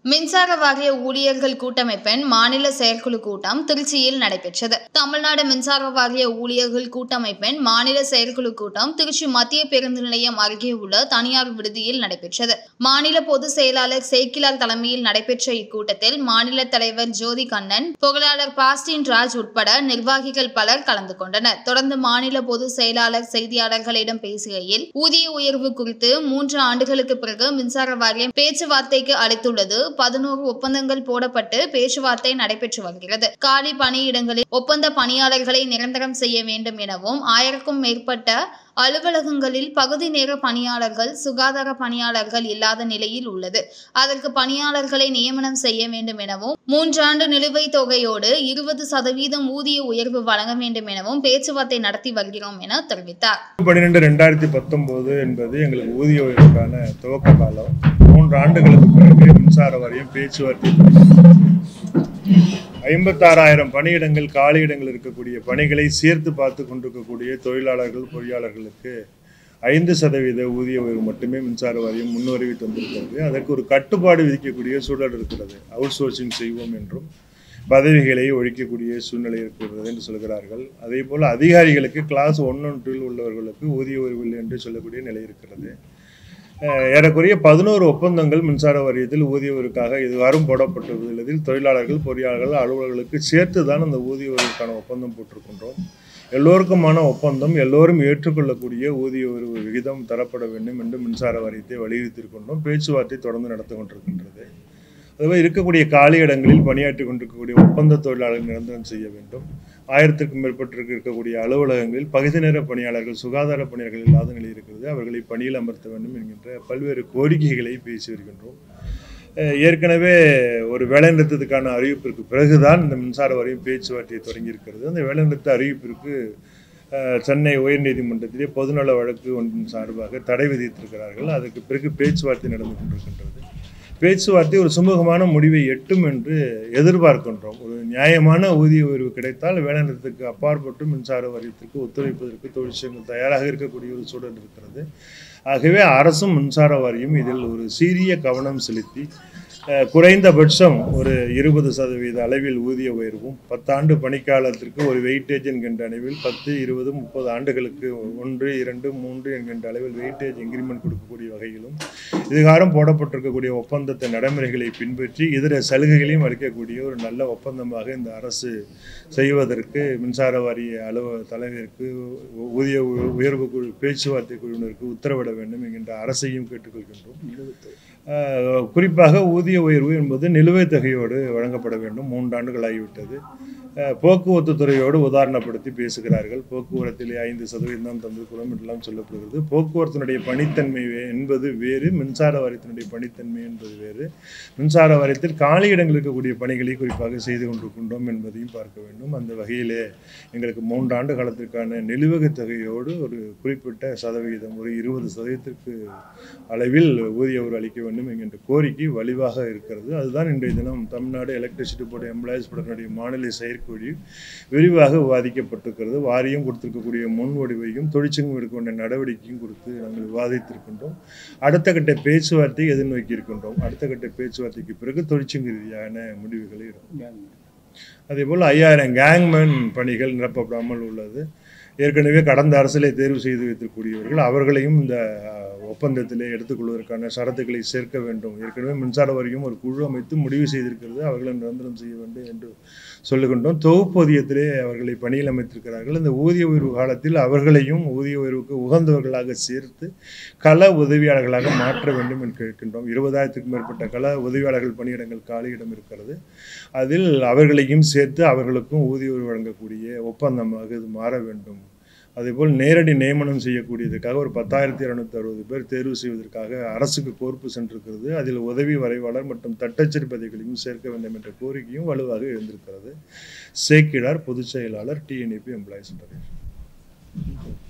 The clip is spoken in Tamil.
மின்சார வாரிய ஊழியர்கள் கூட்டமைப்பின் மாநில செயற்குழு கூட்டம் திருச்சியில் நடைபெற்றது தமிழ்நாடு மின்சார வாரிய ஊழியர்கள் கூட்டமைப்பின் மாநில செயற்குழு கூட்டம் திருச்சி மத்திய பேருந்து நிலையம் அருகே உள்ள தனியார் விடுதியில் நடைபெற்றது மாநில பொதுச் செயலாளர் சேக்கிலார் தலைமையில் நடைபெற்ற இக்கூட்டத்தில் மாநில தலைவர் ஜோதி கண்ணன் பொருளாளர் பாஸ்டின் ராஜ் உட்பட நிர்வாகிகள் பலர் கலந்து கொண்டனர் தொடர்ந்து மாநில பொதுச் செயலாளர் செய்தியாளர்களிடம் பேசுகையில் ஊதிய உயர்வு குறித்து மூன்று ஆண்டுகளுக்கு பிறகு மின்சார வாரியம் பேச்சுவார்த்தைக்கு அளித்துள்ளது பதினோரு ஒப்பந்தங்கள் போடப்பட்டு பேச்சுவார்த்தை நடைபெற்று வருகிறது காலி பணியிடங்களில் ஒப்பந்த பணியாளர்களை நிரந்தரம் செய்ய வேண்டும் எனவும் ஆயிரக்கும் மேற்பட்ட அலுவலகங்களில் பகுதி நேர பணியாளர்கள் சுகாதார பணியாளர்கள் இல்லாத நிலையில் உள்ளது அதற்கு பணியாளர்களை நியமனம் செய்ய வேண்டும் எனவும் மூன்றாண்டு நிலுவைத் தொகையோடு இருபது சதவீதம் ஊதிய உயர்வு வழங்க வேண்டும் எனவும் பேச்சுவார்த்தை நடத்தி வருகிறோம் என தெரிவித்தார் பன்னிரெண்டு ரெண்டாயிரத்தி பத்தொம்போது என்பது எங்களுக்கு ஊதிய உயர்வுக்கான துவக்க காலம் மூன்று ஆண்டுகளுக்கு பிறகு மின்சார வாரியம் பேச்சுவார்த்தை ஐம்பத்தாறாயிரம் பணியிடங்கள் காலியிடங்கள் இருக்கக்கூடிய பணிகளை சேர்த்து பார்த்து கொண்டிருக்கக்கூடிய தொழிலாளர்கள் பொறியாளர்களுக்கு ஐந்து சதவீத ஊதிய உயர்வு மட்டுமே மின்சார வாரியம் முன்வருவி தந்திருக்கிறது அதற்கு ஒரு கட்டுப்பாடு விதிக்கக்கூடிய சூழல் இருக்கிறது அவுட் சோர்சிங் செய்வோம் என்றும் பதவிகளை ஒழிக்கக்கூடிய சூழ்நிலை இருக்கிறது என்று சொல்கிறார்கள் அதே போல் அதிகாரிகளுக்கு கிளாஸ் ஒன் ஒன் டூவில் உள்ளவர்களுக்கு ஊதிய உயர்வு இல்லை என்று சொல்லக்கூடிய நிலை இருக்கிறது அஹ் ஏறக்குறைய பதினோரு ஒப்பந்தங்கள் மின்சார வாரியத்தில் ஊதிய உயர்வுக்காக இதுவாரும் போடப்பட்டுள்ளதில் தொழிலாளர்கள் பொறியாளர்கள் அலுவலர்களுக்கு சேர்த்து தான் அந்த ஊதிய உயர்வுக்கான ஒப்பந்தம் போட்டிருக்கின்றோம் எல்லோருக்குமான ஒப்பந்தம் எல்லோரும் ஏற்றுக்கொள்ளக்கூடிய ஊதிய உயர்வு விகிதம் தரப்பட வேண்டும் என்று மின்சார வாரியத்தை வலியுறுத்தியிருக்கின்றோம் பேச்சுவார்த்தை தொடர்ந்து நடந்து கொண்டிருக்கின்றது அதுவே இருக்கக்கூடிய காலி இடங்களில் பணியாற்றி கொண்டிருக்கக்கூடிய ஒப்பந்த தொழிலாளர்கள் நிரந்தரம் செய்ய வேண்டும் ஆயிரத்திற்கும் மேற்பட்டிருக்கு இருக்கக்கூடிய அலுவலகங்களில் பகுதி நேர பணியாளர்கள் சுகாதார பணியாளர்கள் இல்லாத நிலை இருக்கிறது அவர்களை பணியில் அமர்த்த வேண்டும் என்கின்ற பல்வேறு கோரிக்கைகளை பேசி வருகின்றோம் அஹ் ஏற்கனவே ஒரு வேலைநிறுத்தத்துக்கான அறிவிப்பிற்கு பிறகுதான் இந்த மின்சார வாரியம் பேச்சுவார்த்தையை தொடங்கியிருக்கிறது அந்த வேலைநிறுத்த அறிவிப்பிற்கு அஹ், சென்னை உயர்நீதிமன்றத்திலே பொதுநல வழக்கு ஒன்றின் சார்பாக தடை விதித்திருக்கிறார்கள் அதற்கு பிறகு பேச்சுவார்த்தை நடந்து கொண்டிருக்கின்றது பேச்சுவார்த்தை ஒரு சுமூகமான முடிவை எட்டும் என்று எதிர்பார்க்கின்றோம் ஒரு நியாயமான ஊதிய உயர்வு கிடைத்தால் வேலைநிறுத்தத்துக்கு அப்பாற்பட்டு மின்சார வாரியத்திற்கு ஒத்துழைப்பதற்கு தொழிற்சங்கங்கள் தயாராக இருக்கக்கூடிய ஒரு சூழல் இருக்கிறது ஆகவே அரசும் மின்சார வாரியம் இதில் ஒரு சீரிய கவனம் செலுத்தி அஹ், குறைந்தபட்சம் ஒரு இருபது சதவீத அளவில் ஊதிய உயர்வும் பத்தாண்டு பணிக்காலத்திற்கு ஒரு வெயிட்டேஜ் என்கின்ற அளவில் பத்து இருபது முப்பது ஆண்டுகளுக்கு ஒன்று இரண்டு மூன்று என்கின்ற அளவில் வெயிட்டேஜ் இன்க்ரிமெண்ட் கொடுக்கக்கூடிய வகையிலும் இதுகாரம் போடப்பட்டிருக்கக்கூடிய ஒப்பந்தத்தை நடைமுறைகளை பின்பற்றி இதர சலுகைகளையும் அளிக்கக்கூடிய ஒரு நல்ல ஒப்பந்தமாக இந்த அரசு செய்வதற்கு மின்சார வாரிய அலுவ தலைவருக்கு ஊதிய உ- உயர்வு குழு பேச்சுவார்த்தை குழுவினருக்கு உத்தரவிட வேண்டும் என்கின்ற அரசையும் கேட்டுக்கொள்கின்றோம் ஆஹ், குறிப்பாக ஊதிய உயர்வு என்பது நிலுவைத் தொகையோடு வழங்கப்பட வேண்டும் மூன்று ஆண்டுகள் ஆகிவிட்டது ஆஹ், போக்குவரத்து துறையோடு உதாரணப்படுத்தி பேசுகிறார்கள் போக்குவரத்திலே ஐந்து சதவீதம் தான் தந்திருக்கிறோம் என்றெல்லாம் சொல்லப்படுகிறது போக்குவரத்தினுடைய பணித்தன்மை வே- என்பது வேறு மின்சார வாரியத்தினுடைய பணித்தன்மை என்பது வேறு மின்சார வாரியத்தில் காலி இடங்கள் இருக்கக்கூடிய பணிகளை குறிப்பாக செய்து கொண்டிருக்கின்றோம் என்பதையும் பார்க்க வேண்டும் அந்த வகையிலே எங்களுக்கு மூன்று ஆண்டு காலத்திற்கான நிலுவக தொகையோடு ஒரு குறிப்பிட்ட சதவிகிதம் ஒரு இருபது சதவீதத்திற்கு அளவில் ஊதிய உயர்வு அளிக்க வேண்டும் என்கின்ற கோரிக்கை வலிவாக இருக்கிறது அதுதான் இன்றைய தினம் தமிழ்நாடு எலக்ட்ரிசிட்டி போர்டு எம்ப்ளாயிஸ் போர்டினுடைய மாநில செயற்குழு விரிவாக விவாதிக்கப்பட்டிருக்கிறது வாரியம் கொடுத்திருக்கக்கூடிய முன்வடிவையும் தொழிற்சங்கம் எடுக்க வேண்டிய நடவடிக்கையும் குறித்து நாங்கள் விவாதித்திருக்கின்றோம் அடுத்த கட்ட பேச்சுவார்த்தை எதிர்நோக்கி இருக்கின்றோம் அடுத்த கட்ட பேச்சுவார்த்தைக்கு பிறகு தொழிற்சங்க ரீதியான முடிவுகளை இருக்கும் அதேபோல் ஐயாயிரம் கேங்மேன் பணிகள் நிரப்பப்படாமல் உள்ளது ஏற்கனவே கடந்த அரசிலே தேர்வு செய்து வைத்திருக்கக்கூடியவர்கள் அவர்களையும் இந்த அஹ், ஒப்பந்தத்திலே எடுத்துக்கொள்வதற்கான ஷரத்துக்களை சேர்க்க வேண்டும் ஏற்கனவே மின்சார வாரியம் ஒரு குழு அமைத்து முடிவு செய்திருக்கிறது அவர்களை நிரந்தரம் செய்ய வேண்டும் என்று சொல்லுகின்றோம் தொகுப்பூதியத்திலே அவர்களை பணியில் அமைத்திருக்கிறார்கள் இந்த ஊதிய உயர்வு காலத்தில் அவர்களையும் ஊதிய உயர்வுக்கு உகந்தவர்களாக சேர்த்து கள உதவியாளர்களாக மாற்ற வேண்டும் என்று கேட்கின்றோம் இருபதாயிரத்துக்கும் மேற்பட்ட கள உதவியாளர்கள் பணியிடங்கள் காலியிடம் இருக்கிறது அதில் அவர்களையும் சேர்த்து அவர்களுக்கும் ஊதிய உயர்வு வழங்கக்கூடிய ஒப்பந்தமாக இது மாற வேண்டும் அதேபோல் நேரடி நியமனம் செய்யக்கூடியதுக்காக ஒரு பத்தாயிரத்தி இரநூத்தி அறுபது பேர் தேர்வு செய்வதற்காக அரசுக்கு கோர்ப்பு சென்றிருக்கிறது அதில் உதவி வரைவாளர் மற்றும் தட்டச்சரி பதவிகளையும் சேர்க்க வேண்டும் என்ற கோரிக்கையும் வலுவாக எழுந்திருக்கிறது சேக்கிடார் பொதுச் செயலாளர் டிஎன்இபி எம்ப்ளாயிஸ் ஃபெடரேஷன்